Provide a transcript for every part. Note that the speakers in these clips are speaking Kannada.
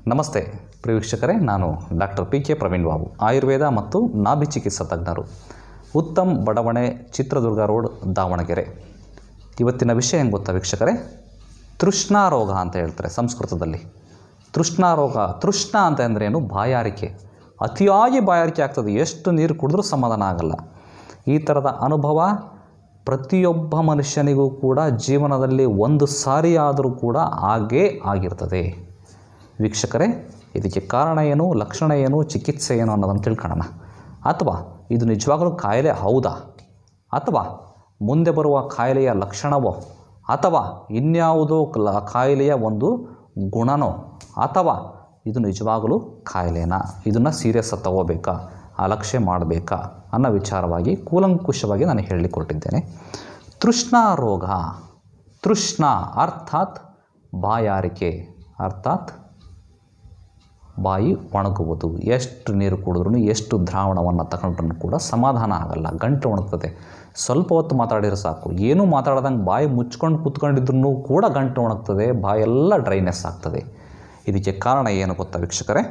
ನಮಸ್ತೆ ಪ್ರಿಯ ವೀಕ್ಷಕರೇ ನಾನು doctor P K Praveen Babu Ayurveda ಮತ್ತು ನಾಭಿ ಚಿಕಿತ್ಸಾ ತಜ್ಞರು ಉತ್ತಮ್ ಬಡಾವಣೆ ಚಿತ್ರದುರ್ಗ ರೋಡ್ ದಾವಣಗೆರೆ ಇವತ್ತಿನ ವಿಷಯ ಹೆಂಗೆ ಗೊತ್ತಾ ವೀಕ್ಷಕರೇ ತೃಷ್ಣಾ ರೋಗ ಅಂತ ಹೇಳ್ತಾರೆ ಸಂಸ್ಕೃತದಲ್ಲಿ ತೃಷ್ಣಾ ರೋಗ ತೃಷ್ಣ ಅಂತ ಅಂದ್ರೆ ಏನು ಬಾಯಾರಿಕೆ ಅತಿಯಾಗಿ ಬಾಯಾರಿಕೆ ಆಗ್ತದೆ ಎಷ್ಟು ನೀರು ಕುಡಿದ್ರೂ ಸಮಾಧಾನ ಆಗಲ್ಲ ಈ ಥರದ ಅನುಭವ ಪ್ರತಿಯೊಬ್ಬ ಮನುಷ್ಯನಿಗೂ ಕೂಡ ಜೀವನದಲ್ಲಿ ಒಂದು ಸಾರಿ ಆದರೂ ಕೂಡ ಆಗೇ ಆಗಿರ್ತದೆ ವೀಕ್ಷಕರೇ ಇದಕ್ಕೆ ಕಾರಣ ಏನು ಲಕ್ಷಣ ಏನು ಚಿಕಿತ್ಸೆ ಏನು ಅನ್ನೋದನ್ನು ತಿಳ್ಕೊಳ್ಳೋಣ ಅಥವಾ ಇದು ನಿಜವಾಗಲೂ ಕಾಯಿಲೆ ಹೌದಾ ಅಥವಾ ಮುಂದೆ ಬರುವ ಕಾಯಿಲೆಯ ಲಕ್ಷಣವೋ ಅಥವಾ ಇನ್ಯಾವುದೋ ಕ್ಲ- ಕಾಯಿಲೆಯ ಒಂದು ಗುಣನೋ ಅಥವಾ ಇದು ನಿಜವಾಗಲೂ ಕಾಯಿಲೆನಾ ಇದನ್ನು ಸೀರಿಯಸ್ ತಗೋಬೇಕಾ ಅಲಕ್ಷ್ಯ ಮಾಡಬೇಕಾ ಅನ್ನೋ ವಿಚಾರವಾಗಿ ಕೂಲಂಕುಷವಾಗಿ ನಾನು ಹೇಳಿಕೊಟ್ಟಿದ್ದೇನೆ ತೃಷ್ಣಾ ರೋಗ ತೃಷ್ಣ ಅರ್ಥಾತ್ ಬಾಯಾರಿಕೆ ಅರ್ಥಾತ್ ಬಾಯಿ ಒಣಗುವುದು ಎಷ್ಟು ನೀರು ಕುಡಿದ್ರೂ ಎಷ್ಟು ದ್ರಾವಣವನ್ನು ತಗೊಂಡ್ರೂ ಕೂಡ ಸಮಾಧಾನ ಆಗಲ್ಲ ಗಂಟು ಒಣಗ್ತದೆ ಸ್ವಲ್ಪ ಹೊತ್ತು ಮಾತಾಡಿದ್ರೆ ಸಾಕು ಏನೂ ಮಾತಾಡ್ದಂಗೆ ಬಾಯಿ ಮುಚ್ಕೊಂಡು ಕೂತ್ಕೊಂಡಿದ್ರು ಕೂಡ ಗಂಟು ಒಣಗ್ತದೆ ಬಾಯೆಲ್ಲ ಡ್ರೈನೆಸ್ ಆಗ್ತದೆ ಇದಕ್ಕೆ ಕಾರಣ ಏನು ಗೊತ್ತಾ ವೀಕ್ಷಕರೇ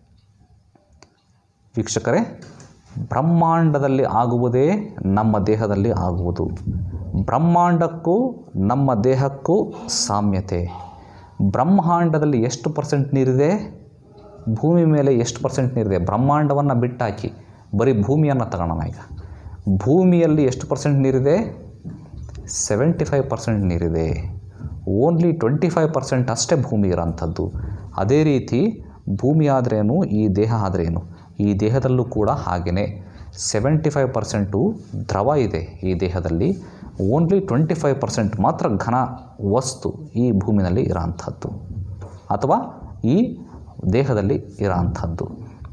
ವೀಕ್ಷಕರೇ ಬ್ರಹ್ಮಾಂಡದಲ್ಲಿ ಆಗುವುದೇ ನಮ್ಮ ದೇಹದಲ್ಲಿ ಆಗುವುದು ಬ್ರಹ್ಮಾಂಡಕ್ಕೂ ನಮ್ಮ ದೇಹಕ್ಕೂ ಸಾಮ್ಯತೆ ಬ್ರಹ್ಮಾಂಡದಲ್ಲಿ ಎಷ್ಟು ಪರ್ಸೆಂಟ್ ನೀರಿದೆ ಭೂಮಿ ಮೇಲೆ ಎಷ್ಟು ಪರ್ಸೆಂಟ್ ನೀರಿದೆ ಬ್ರಹ್ಮಾಂಡವನ್ನು ಬಿಟ್ಟಾಕಿ ಬರೀ ಭೂಮಿಯನ್ನು ತಗೊಳ್ಳೋಣ ಈಗ ಭೂಮಿಯಲ್ಲಿ ಎಷ್ಟು ಪರ್ಸೆಂಟ್ ನೀರಿದೆ ಸೆವೆಂಟಿ ಫೈವ್ ಪರ್ಸೆಂಟ್ ನೀರಿದೆ ಓನ್ಲಿ ಟ್ವೆಂಟಿ ಫೈವ್ ಪರ್ಸೆಂಟ್ ಅಷ್ಟೇ ಭೂಮಿ ಇರೋಂಥದ್ದು ಅದೇ ರೀತಿ ಭೂಮಿ ಆದ್ರೇನು ಈ ದೇಹ ಆದ್ರೇನು ಈ ದೇಹದಲ್ಲೂ ಕೂಡ ಹಾಗೆಯೇ ಸೆವೆಂಟಿ ಫೈವ್ ಪರ್ಸೆಂಟು ದ್ರವ ಇದೆ ಈ ದೇಹದಲ್ಲಿ ಓನ್ಲಿ ಟ್ವೆಂಟಿ ಫೈವ್ ಪರ್ಸೆಂಟ್ ಮಾತ್ರ ಘನ ವಸ್ತು ಈ ಭೂಮಿನಲ್ಲಿ ಇರೋಂಥದ್ದು ಅಥವಾ ಈ ದೇಹದಲ್ಲಿ ಇರೋಂಥದ್ದು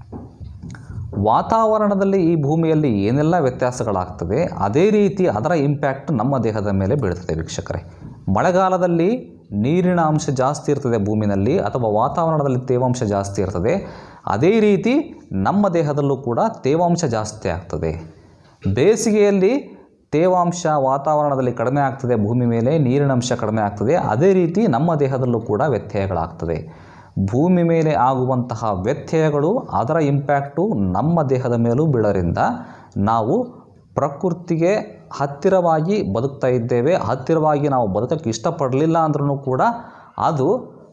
ವಾತಾವರಣದಲ್ಲಿ ಈ ಭೂಮಿಯಲ್ಲಿ ಏನೆಲ್ಲ ವ್ಯತ್ಯಾಸಗಳಾಗ್ತದೆ ಅದೇ ರೀತಿ ಅದರ ಇಂಪ್ಯಾಕ್ಟ್ ನಮ್ಮ ದೇಹದ ಮೇಲೆ ಬೀಳ್ತದೆ ವೀಕ್ಷಕರೇ ಮಳೆಗಾಲದಲ್ಲಿ ನೀರಿನ ಅಂಶ ಜಾಸ್ತಿ ಇರ್ತದೆ ಭೂಮಿನಲ್ಲಿ ಅಥವಾ ವಾತಾವರಣದಲ್ಲಿ ತೇವಾಂಶ ಜಾಸ್ತಿ ಇರ್ತದೆ ಅದೇ ರೀತಿ ನಮ್ಮ ದೇಹದಲ್ಲೂ ಕೂಡ ತೇವಾಂಶ ಜಾಸ್ತಿ ಆಗ್ತದೆ ಬೇಸಿಗೆಯಲ್ಲಿ ತೇವಾಂಶ ವಾತಾವರಣದಲ್ಲಿ ಕಡಿಮೆ ಆಗ್ತದೆ ಭೂಮಿ ಮೇಲೆ ನೀರಿನ ಅಂಶ ಕಡಿಮೆ ಆಗ್ತದೆ ಅದೇ ರೀತಿ ನಮ್ಮ ದೇಹದಲ್ಲೂ ಕೂಡ ವ್ಯತ್ಯಯಗಳಾಗ್ತದೆ ಭೂಮಿ ಮೇಲೆ ಆಗುವಂತಹ ವ್ಯತ್ಯಯಗಳು ಅದರ ಇಂಪ್ಯಾಕ್ಟು ನಮ್ಮ ದೇಹದ ಮೇಲೂ ಬೀಳೋದ್ರಿಂದ ನಾವು ಪ್ರಕೃತಿಗೆ ಹತ್ತಿರವಾಗಿ ಬದುಕ್ತಾ ಇದ್ದೇವೆ ಹತ್ತಿರವಾಗಿ ನಾವು ಬದುಕಕ್ಕೆ ಇಷ್ಟಪಡಲಿಲ್ಲ ಅಂದ್ರೂ ಕೂಡ ಅದು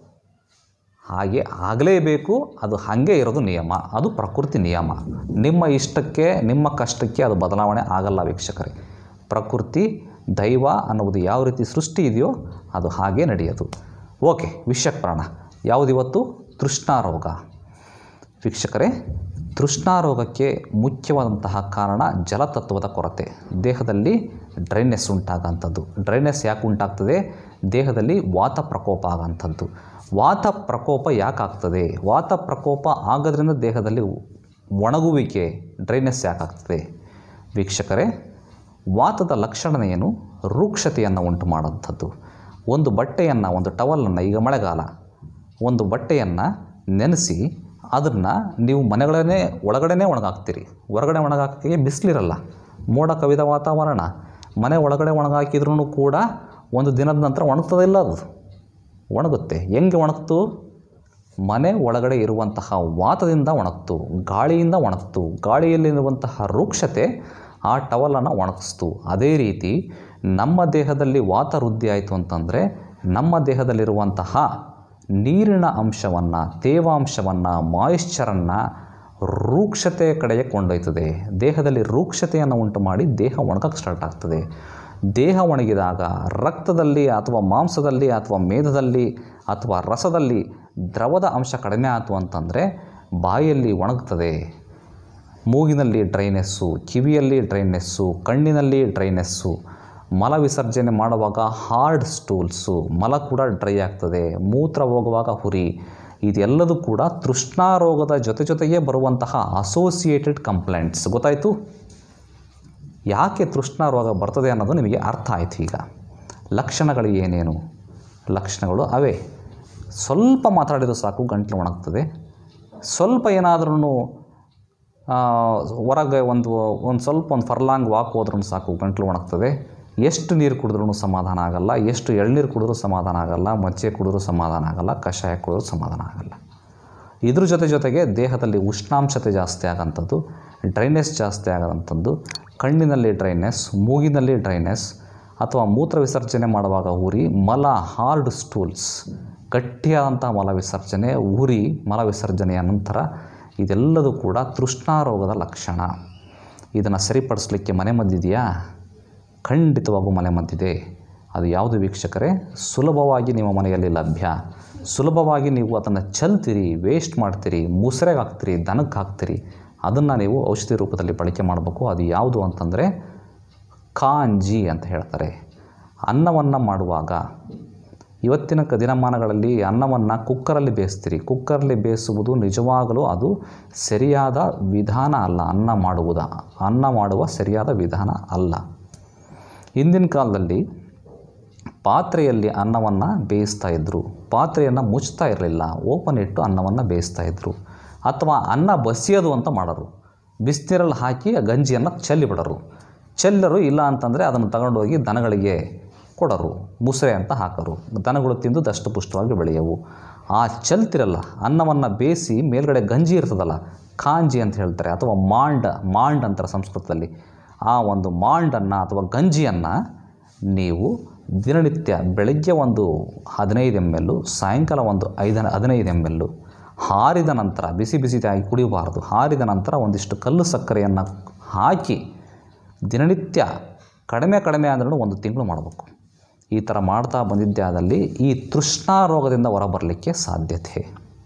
ಹಾಗೆ ಆಗಲೇಬೇಕು ಅದು ಹಾಗೆ ಇರೋದು ನಿಯಮ ಅದು ಪ್ರಕೃತಿ ನಿಯಮ ನಿಮ್ಮ ಇಷ್ಟಕ್ಕೆ ನಿಮ್ಮ ಕಷ್ಟಕ್ಕೆ ಅದು ಬದಲಾವಣೆ ಆಗಲ್ಲ ವೀಕ್ಷಕರೇ ಪ್ರಕೃತಿ ದೈವ ಅನ್ನುವುದು ಯಾವ ರೀತಿ ಸೃಷ್ಟಿ ಇದೆಯೋ ಅದು ಹಾಗೆ ನಡೆಯೋದು ಓಕೆ ವಿಷಯಕ್ಕೆ ಬರೋಣ ಯಾವುದಿವತ್ತು ತೃಷ್ಣಾರೋಗ ವೀಕ್ಷಕರೇ ತೃಷ್ಣಾರೋಗಕ್ಕೆ ಮುಖ್ಯವಾದಂತಹ ಕಾರಣ ಜಲತತ್ವದ ಕೊರತೆ ದೇಹದಲ್ಲಿ ಡ್ರೈನೆಸ್ ಉಂಟಾಗಂಥದ್ದು ಡ್ರೈನೆಸ್ ಯಾಕೆ ಉಂಟಾಗ್ತದೆ ದೇಹದಲ್ಲಿ ವಾತ ಪ್ರಕೋಪ ಆಗೋಂಥದ್ದು ವಾತ ಪ್ರಕೋಪ ಯಾಕಾಗ್ತದೆ ವಾತ ಪ್ರಕೋಪ ಆಗೋದ್ರಿಂದ ದೇಹದಲ್ಲಿ ಒಣಗುವಿಕೆ ಡ್ರೈನೆಸ್ ಯಾಕಾಗ್ತದೆ ವೀಕ್ಷಕರೇ ವಾತದ ಲಕ್ಷಣ ಏನು ರೂಕ್ಷತೆಯನ್ನು ಉಂಟು ಮಾಡೋಂಥದ್ದು ಒಂದು ಬಟ್ಟೆಯನ್ನು ಒಂದು ಟವಲನ್ನು ಈಗ ಮಳೆಗಾಲ ಒಂದು ಬಟ್ಟೆಯನ್ನು ನೆನೆಸಿ ಅದನ್ನು ನೀವು ಮನೆಗಳನ್ನೇ ಒಳಗಡೆನೇ ಒಣಗಾಕ್ತೀರಿ ಹೊರಗಡೆ ಒಣಗಾಕಿಗೆ ಬಿಸಿಲಿರಲ್ಲ ಮೋಡ ಕವಿದ ವಾತಾವರಣ ಮನೆ ಒಳಗಡೆ ಒಣಗಾಕಿದ್ರೂ ಕೂಡ ಒಂದು ದಿನದ ನಂತರ ಒಣಗ್ತದೆ ಇಲ್ಲ ಅದು ಒಣಗುತ್ತೆ ಹೆಂಗೆ ಒಣಗ್ತು ಮನೆ ಒಳಗಡೆ ಇರುವಂತಹ ವಾತದಿಂದ ಒಣಗ್ತು ಗಾಳಿಯಿಂದ ಒಣಗ್ತು ಗಾಳಿಯಲ್ಲಿರುವಂತಹ ರೂಕ್ಷತೆ ಆ ಟವಲನ್ನು ಒಣಗಿಸ್ತು ಅದೇ ರೀತಿ ನಮ್ಮ ದೇಹದಲ್ಲಿ ವಾತ ವೃದ್ಧಿ ಆಯಿತು ಅಂತಂದರೆ ನಮ್ಮ ದೇಹದಲ್ಲಿರುವಂತಹ ನೀರಿನ ಅಂಶವನ್ನು ತೇವಾಂಶವನ್ನು ಮಾಯಿಶ್ಚರನ್ನು ರೂಕ್ಷತೆ ಕಡೆಗೆ ಕೊಂಡೊಯ್ತದೆ ದೇಹದಲ್ಲಿ ರೂಕ್ಷತೆಯನ್ನು ಉಂಟು ಮಾಡಿ ದೇಹ ಒಣಗಕ್ಕೆ ಸ್ಟಾರ್ಟ್ ಆಗ್ತದೆ ದೇಹ ಒಣಗಿದಾಗ ರಕ್ತದಲ್ಲಿ ಅಥವಾ ಮಾಂಸದಲ್ಲಿ ಅಥವಾ ಮೇಧದಲ್ಲಿ ಅಥವಾ ರಸದಲ್ಲಿ ದ್ರವದ ಅಂಶ ಕಡಿಮೆ ಆಯಿತು ಅಂತಂದರೆ ಬಾಯಲ್ಲಿ ಒಣಗ್ತದೆ ಮೂಗಿನಲ್ಲಿ ಡ್ರೈನೆಸ್ಸು ಕಿವಿಯಲ್ಲಿ ಡ್ರೈನೆಸ್ಸು ಕಣ್ಣಿನಲ್ಲಿ ಡ್ರೈನೆಸ್ಸು ಮಲ ವಿಸರ್ಜನೆ ಮಾಡುವಾಗ ಹಾರ್ಡ್ ಸ್ಟೂಲ್ಸು ಮಲ ಕೂಡ ಡ್ರೈ ಆಗ್ತದೆ ಮೂತ್ರ ಹೋಗುವಾಗ ಹುರಿ ಇದೆಲ್ಲದೂ ಕೂಡ ತೃಷ್ಣಾರೋಗದ ಜೊತೆ ಜೊತೆಗೆ ಬರುವಂತಹ ಅಸೋಸಿಯೇಟೆಡ್ ಕಂಪ್ಲೇಂಟ್ಸ್ ಗೊತ್ತಾಯಿತು ಯಾಕೆ ತೃಷ್ಣ ರೋಗ ಬರ್ತದೆ ಅನ್ನೋದು ನಿಮಗೆ ಅರ್ಥ ಆಯಿತು ಈಗ ಲಕ್ಷಣಗಳು ಏನೇನು ಲಕ್ಷಣಗಳು ಅವೇ ಸ್ವಲ್ಪ ಮಾತಾಡಿದರೂ ಸಾಕು ಗಂಟಲು ಒಣಗ್ತದೆ ಸ್ವಲ್ಪ ಏನಾದ್ರೂ ಹೊರಗೆ ಒಂದು ಒಂದು ಸ್ವಲ್ಪ ಒಂದು ಫರ್ಲಾಂಗ್ ವಾಕ್ ಹೋದ್ರೂ ಸಾಕು ಗಂಟಲು ಒಣಗ್ತದೆ ಎಷ್ಟು ನೀರು ಕುಡಿದ್ರೂ ಸಮಾಧಾನ ಆಗಲ್ಲ ಎಷ್ಟು ಎಳ್ನೀರು ಕುಡಿದ್ರೂ ಸಮಾಧಾನ ಆಗಲ್ಲ ಮಜ್ಜಿಗೆ ಕುಡಿದ್ರೂ ಸಮಾಧಾನ ಆಗಲ್ಲ ಕಷಾಯ ಕುಡಿದ್ರೂ ಸಮಾಧಾನ ಆಗಲ್ಲ ಇದ್ರ ಜೊತೆ ಜೊತೆಗೆ ದೇಹದಲ್ಲಿ ಉಷ್ಣಾಂಶತೆ ಜಾಸ್ತಿ ಆಗೋಂಥದ್ದು ಡ್ರೈನೆಸ್ ಜಾಸ್ತಿ ಆಗೋಂಥದ್ದು ಕಣ್ಣಿನಲ್ಲಿ ಡ್ರೈನೆಸ್ ಮೂಗಿನಲ್ಲಿ ಡ್ರೈನೆಸ್ ಅಥವಾ ಮೂತ್ರ ವಿಸರ್ಜನೆ ಮಾಡುವಾಗ ಉರಿ ಮಲ ಹಾರ್ಡ್ ಸ್ಟೂಲ್ಸ್ ಗಟ್ಟಿಯಾದಂಥ ಮಲ ವಿಸರ್ಜನೆ ಉರಿ ಮಲ ವಿಸರ್ಜನೆಯ ನಂತರ ಇದೆಲ್ಲದೂ ಕೂಡ ತೃಷ್ಣಾರೋಗದ ಲಕ್ಷಣ ಇದನ್ನು ಸರಿಪಡಿಸಲಿಕ್ಕೆ ಮನೆಮದ್ದಿದೆಯಾ ಖಂಡಿತವಾಗೂ ಮನೆಮದ್ದಿದೆ ಅದು ಯಾವುದು ವೀಕ್ಷಕರೇ ಸುಲಭವಾಗಿ ನಿಮ್ಮ ಮನೆಯಲ್ಲಿ ಲಭ್ಯ ಸುಲಭವಾಗಿ ನೀವು ಅದನ್ನು ಚೆಲ್ತೀರಿ ವೇಸ್ಟ್ ಮಾಡ್ತೀರಿ ಮುಸ್ರೆಗೆ ಹಾಕ್ತೀರಿ ದನಕ್ಕೆ ಹಾಕ್ತೀರಿ ಅದನ್ನು ನೀವು ಔಷಧಿ ರೂಪದಲ್ಲಿ ಬಳಕೆ ಮಾಡಬೇಕು ಅದು ಯಾವುದು ಅಂತಂದರೆ ಕಾಂಜಿ ಅಂತ ಹೇಳ್ತಾರೆ ಅನ್ನವನ್ನು ಮಾಡುವಾಗ ಇವತ್ತಿನ ಕ ದಿನಮಾನಗಳಲ್ಲಿ ಅನ್ನವನ್ನು ಕುಕ್ಕರಲ್ಲಿ ಬೇಯಿಸ್ತೀರಿ ಕುಕ್ಕರಲ್ಲಿ ಬೇಯಿಸುವುದು ನಿಜವಾಗಲೂ ಅದು ಸರಿಯಾದ ವಿಧಾನ ಅಲ್ಲ ಅನ್ನ ಮಾಡುವುದ ಅನ್ನ ಮಾಡುವ ಸರಿಯಾದ ವಿಧಾನ ಅಲ್ಲ ಹಿಂದಿನ ಕಾಲದಲ್ಲಿ ಪಾತ್ರೆಯಲ್ಲಿ ಅನ್ನವನ್ನು ಬೇಯಿಸ್ತಾ ಇದ್ದರು ಪಾತ್ರೆಯನ್ನು ಮುಚ್ತಾ ಇರಲಿಲ್ಲ ಓಪನ್ ಇಟ್ಟು ಅನ್ನವನ್ನು ಬೇಯಿಸ್ತಾ ಇದ್ದರು ಅಥವಾ ಅನ್ನ ಬಸಿಯೋದು ಅಂತ ಮಾಡೋರು ಬಿಸಿನೀರಲ್ಲಿ ಹಾಕಿ ಆ ಗಂಜಿಯನ್ನು ಚೆಲ್ಲಿ ಬಿಡೋರು ಚೆಲ್ಲರು ಇಲ್ಲ ಅಂತಂದರೆ ಅದನ್ನು ತಗೊಂಡೋಗಿ ದನಗಳಿಗೆ ಕೊಡೋರು ಮುಸ್ರೆ ಅಂತ ಹಾಕೋರು ದನಗಳು ತಿಂದು ದಷ್ಟಪುಷ್ಟವಾಗಿ ಬೆಳೆಯವು ಆ ಚೆಲ್ತಿರಲ್ಲ ಅನ್ನವನ್ನು ಬೇಯಿಸಿ ಮೇಲ್ಗಡೆ ಗಂಜಿ ಇರ್ತದಲ್ಲ ಕಾಂಜಿ ಅಂತ ಹೇಳ್ತಾರೆ ಅಥವಾ ಮಾಂಡ ಮಾಂಡ್ ಅಂತಾರೆ ಸಂಸ್ಕೃತದಲ್ಲಿ ಆ ಒಂದು ಮಾಂಡನ್ನು ಅಥವಾ ಗಂಜಿಯನ್ನು ನೀವು ದಿನನಿತ್ಯ ಬೆಳಗ್ಗೆ ಒಂದು ಹದಿನೈದು ಎಮ್ ಎಲ್ಲು ಸಾಯಂಕಾಲ ಒಂದು ಐದು ಹದಿನೈದು ಎಮ್ ಎಲ್ಲು ಹಾರಿದ ನಂತರ ಬಿಸಿ ಬಿಸಿದಾಗಿ ಕುಡಿಯಬಾರ್ದು ಹಾರಿದ ನಂತರ ಒಂದಿಷ್ಟು ಕಲ್ಲು ಸಕ್ಕರೆಯನ್ನು ಹಾಕಿ ದಿನನಿತ್ಯ ಕಡಿಮೆ ಕಡಿಮೆ ಅಂದ್ರೂ ಒಂದು ತಿಂಗಳು ಮಾಡಬೇಕು ಈ ಥರ ಮಾಡ್ತಾ ಬಂದಿದ್ದೇ ಆದಲ್ಲಿ ಈ ತೃಷ್ಣಾ ರೋಗದಿಂದ ಹೊರಬರಲಿಕ್ಕೆ ಸಾಧ್ಯತೆ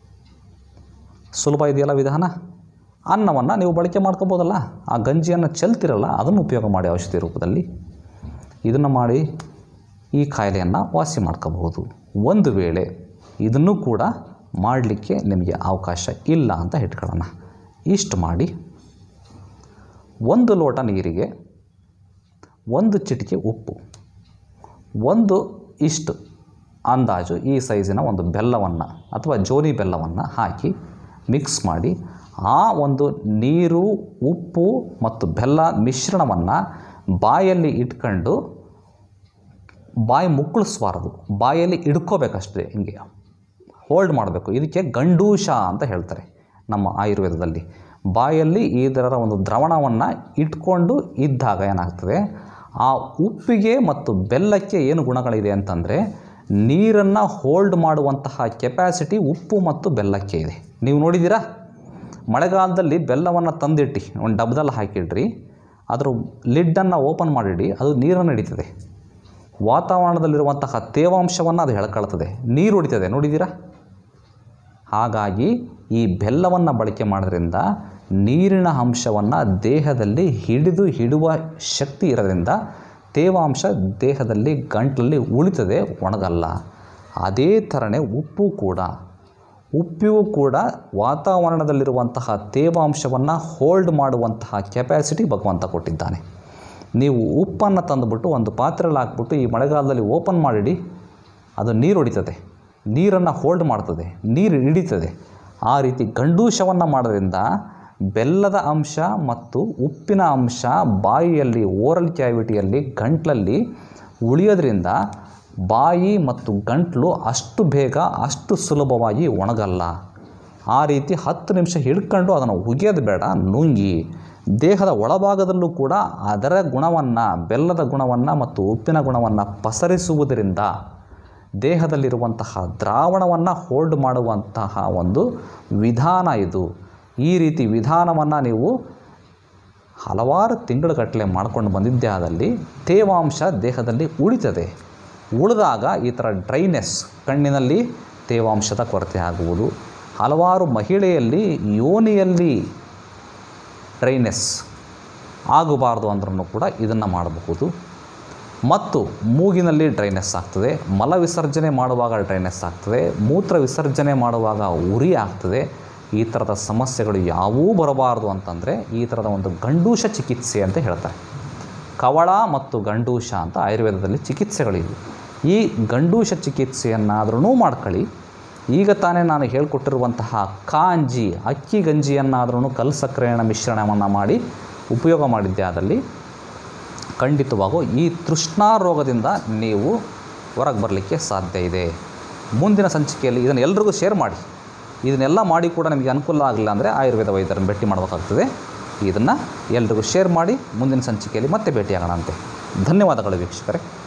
ಸುಲಭ ಇದೆಯಲ್ಲ ವಿಧಾನ ಅನ್ನವನ್ನು ನೀವು ಬಳಕೆ ಮಾಡ್ಕೋಬೋದಲ್ಲ ಆ ಗಂಜಿಯನ್ನು ಚೆಲ್ತಿರಲ್ಲ ಅದನ್ನು ಉಪಯೋಗ ಮಾಡಿ ಔಷಧಿ ರೂಪದಲ್ಲಿ ಇದನ್ನು ಮಾಡಿ ಈ ಕಾಯಿಲೆಯನ್ನು ವಾಸಿ ಮಾಡ್ಕೋಬಹುದು ಒಂದು ವೇಳೆ ಇದನ್ನು ಕೂಡ ಮಾಡಲಿಕ್ಕೆ ನಿಮಗೆ ಅವಕಾಶ ಇಲ್ಲ ಅಂತ ಇಟ್ಕೊಳ್ಳೋಣ ಇಷ್ಟು ಮಾಡಿ ಒಂದು ಲೋಟ ನೀರಿಗೆ ಒಂದು ಚಿಟಿಕೆ ಉಪ್ಪು ಒಂದು ಇಷ್ಟು ಅಂದಾಜು ಈ ಸೈಜಿನ ಒಂದು ಬೆಲ್ಲವನ್ನು ಅಥವಾ ಜೋನಿ ಬೆಲ್ಲವನ್ನು ಹಾಕಿ ಮಿಕ್ಸ್ ಮಾಡಿ ಆ ಒಂದು ನೀರು ಉಪ್ಪು ಮತ್ತು ಬೆಲ್ಲ ಮಿಶ್ರಣವನ್ನು ಬಾಯಲ್ಲಿ ಇಟ್ಕೊಂಡು ಬಾಯಿ ಮುಕ್ಕಳಿಸ್ಬಾರ್ದು ಬಾಯಲ್ಲಿ ಇಡ್ಕೋಬೇಕಷ್ಟೇ ಹಿಂಗೆ ಹೋಲ್ಡ್ ಮಾಡಬೇಕು ಇದಕ್ಕೆ ಗಂಡೂಷ ಅಂತ ಹೇಳ್ತಾರೆ ನಮ್ಮ ಆಯುರ್ವೇದದಲ್ಲಿ ಬಾಯಲ್ಲಿ ಈ ಥರದ ಒಂದು ದ್ರವಣವನ್ನು ಇಟ್ಕೊಂಡು ಇದ್ದಾಗ ಏನಾಗ್ತದೆ ಆ ಉಪ್ಪಿಗೆ ಮತ್ತು ಬೆಲ್ಲಕ್ಕೆ ಏನು ಗುಣಗಳಿದೆ ಅಂತಂದರೆ ನೀರನ್ನು ಹೋಲ್ಡ್ ಮಾಡುವಂತಹ ಕೆಪ್ಯಾಸಿಟಿ ಉಪ್ಪು ಮತ್ತು ಬೆಲ್ಲಕ್ಕೆ ಇದೆ ನೀವು ನೋಡಿದ್ದೀರಾ ಮಳೆಗಾಲದಲ್ಲಿ ಬೆಲ್ಲವನ್ನು ತಂದಿಟ್ಟು ಒಂದು ಡಬ್ಬದಲ್ಲಿ ಹಾಕಿಡ್ರಿ ಅದರ ಲಿಡ್ಡನ್ನು ಓಪನ್ ಮಾಡಿಡಿ ಅದು ನೀರನ್ನು ಹಿಡಿತದೆ ವಾತಾವರಣದಲ್ಲಿರುವಂತಹ ತೇವಾಂಶವನ್ನು ಅದು ಎಳ್ಕೊಳ್ತದೆ ನೀರು ಹೊಡಿತದೆ ನೋಡಿದ್ದೀರಾ ಹಾಗಾಗಿ ಈ ಬೆಲ್ಲವನ್ನು ಬಳಕೆ ಮಾಡೋದ್ರಿಂದ ನೀರಿನ ಅಂಶವನ್ನು ದೇಹದಲ್ಲಿ ಹಿಡಿದು ಹಿಡುವ ಶಕ್ತಿ ಇರೋದ್ರಿಂದ ತೇವಾಂಶ ದೇಹದಲ್ಲಿ ಗಂಟಲಲ್ಲಿ ಉಳಿತದೆ ಒಣಗಲ್ಲ ಅದೇ ಥರನೇ ಉಪ್ಪು ಕೂಡ ಉಪ್ಪಿಗೂ ಕೂಡ ವಾತಾವರಣದಲ್ಲಿರುವಂತಹ ತೇವಾಂಶವನ್ನು ಹೋಲ್ಡ್ ಮಾಡುವಂತಹ ಕೆಪ್ಯಾಸಿಟಿ ಭಗವಂತ ಕೊಟ್ಟಿದ್ದಾನೆ ನೀವು ಉಪ್ಪನ್ನು ತಂದುಬಿಟ್ಟು ಒಂದು ಪಾತ್ರೆಯಲ್ಲಿ ಹಾಕ್ಬಿಟ್ಟು ಈ ಮಳೆಗಾಲದಲ್ಲಿ ಓಪನ್ ಮಾಡಿಡಿ ಅದು ನೀರು ಹೊಡಿತದೆ ನೀರನ್ನು ಹೋಲ್ಡ್ ಮಾಡ್ತದೆ ನೀರು ಹಿಡಿತದೆ ಆ ರೀತಿ ಗಂಡೂಷವನ್ನು ಮಾಡೋದ್ರಿಂದ ಬೆಲ್ಲದ ಅಂಶ ಮತ್ತು ಉಪ್ಪಿನ ಅಂಶ ಬಾಯಿಯಲ್ಲಿ ಓರಲ್ ಕ್ಯಾವಿಟಿಯಲ್ಲಿ ಗಂಟ್ಲಲ್ಲಿ ಉಳಿಯೋದ್ರಿಂದ ಬಾಯಿ ಮತ್ತು ಗಂಟ್ಲು ಅಷ್ಟು ಬೇಗ ಅಷ್ಟು ಸುಲಭವಾಗಿ ಒಣಗಲ್ಲ ಆ ರೀತಿ ಹತ್ತು ನಿಮಿಷ ಹಿಡ್ಕೊಂಡು ಅದನ್ನು ಉಗಿಯೋದು ಬೇಡ ನುಂಗಿ ದೇಹದ ಒಳಭಾಗದಲ್ಲೂ ಕೂಡ ಅದರ ಗುಣವನ್ನು ಬೆಲ್ಲದ ಗುಣವನ್ನು ಮತ್ತು ಉಪ್ಪಿನ ಗುಣವನ್ನು ಪಸರಿಸುವುದರಿಂದ ದೇಹದಲ್ಲಿರುವಂತಹ ದ್ರಾವಣವನ್ನು ಹೋಲ್ಡ್ ಮಾಡುವಂತಹ ಒಂದು ವಿಧಾನ ಇದು ಈ ರೀತಿ ವಿಧಾನವನ್ನು ನೀವು ಹಲವಾರು ತಿಂಗಳುಗಟ್ಟಲೆ ಮಾಡ್ಕೊಂಡು ಬಂದಿದ್ದೇ ಆದಲ್ಲಿ ತೇವಾಂಶ ದೇಹದಲ್ಲಿ ಉಳಿತದೆ ಉಳಿದಾಗ ಈ ಥರ ಡ್ರೈನೆಸ್ ಕಣ್ಣಿನಲ್ಲಿ ತೇವಾಂಶದ ಕೊರತೆ ಆಗುವುದು ಹಲವಾರು ಮಹಿಳೆಯಲ್ಲಿ ಯೋನಿಯಲ್ಲಿ ಡ್ರೈನೆಸ್ ಆಗಬಾರ್ದು ಅಂದ್ರೂ ಕೂಡ ಇದನ್ನು ಮಾಡಬಹುದು ಮತ್ತು ಮೂಗಿನಲ್ಲಿ ಡ್ರೈನೆಸ್ ಆಗ್ತದೆ ಮಲ ವಿಸರ್ಜನೆ ಮಾಡುವಾಗ ಡ್ರೈನೆಸ್ ಆಗ್ತದೆ ಮೂತ್ರ ವಿಸರ್ಜನೆ ಮಾಡುವಾಗ ಉರಿ ಆಗ್ತದೆ ಈ ಥರದ ಸಮಸ್ಯೆಗಳು ಯಾವೂ ಬರಬಾರ್ದು ಅಂತಂದರೆ ಈ ಥರದ ಒಂದು ಗಂಡೂಷ ಚಿಕಿತ್ಸೆ ಅಂತ ಹೇಳ್ತಾರೆ ಕವಳ ಮತ್ತು ಗಂಡೂಷ ಅಂತ ಆಯುರ್ವೇದದಲ್ಲಿ ಚಿಕಿತ್ಸೆಗಳಿವೆ ಈ ಗಂಡೂಷ ಚಿಕಿತ್ಸೆಯನ್ನಾದ್ರೂ ಮಾಡ್ಕೊಳ್ಳಿ ಈಗ ತಾನೇ ನಾನು ಹೇಳಿಕೊಟ್ಟಿರುವಂತಹ ಕಾಂಜಿ ಅಕ್ಕಿ ಗಂಜಿಯನ್ನಾದ್ರೂ ಕಲ್ಲು ಸಕ್ಕರೆಯ ಮಿಶ್ರಣವನ್ನು ಮಾಡಿ ಉಪಯೋಗ ಮಾಡಿದ್ದೆ ಆದಲ್ಲಿ ಖಂಡಿತವಾಗೂ ಈ ತೃಷ್ಣಾ ರೋಗದಿಂದ ನೀವು ಹೊರಗೆ ಬರಲಿಕ್ಕೆ ಸಾಧ್ಯ ಇದೆ ಮುಂದಿನ ಸಂಚಿಕೆಯಲ್ಲಿ ಇದನ್ನು ಎಲ್ರಿಗೂ ಶೇರ್ ಮಾಡಿ ಇದನ್ನೆಲ್ಲ ಮಾಡಿ ಕೂಡ ನಿಮಗೆ ಅನುಕೂಲ ಆಗಲಿಲ್ಲ ಅಂದರೆ ಆಯುರ್ವೇದ ವೈದ್ಯರನ್ನು ಭೇಟಿ ಮಾಡಬೇಕಾಗ್ತದೆ ಇದನ್ನು ಎಲ್ರಿಗೂ ಶೇರ್ ಮಾಡಿ ಮುಂದಿನ ಸಂಚಿಕೆಯಲ್ಲಿ ಮತ್ತೆ ಭೇಟಿಯಾಗೋಣ ಅಂತೆ ಧನ್ಯವಾದಗಳು ವೀಕ್ಷಕರೇ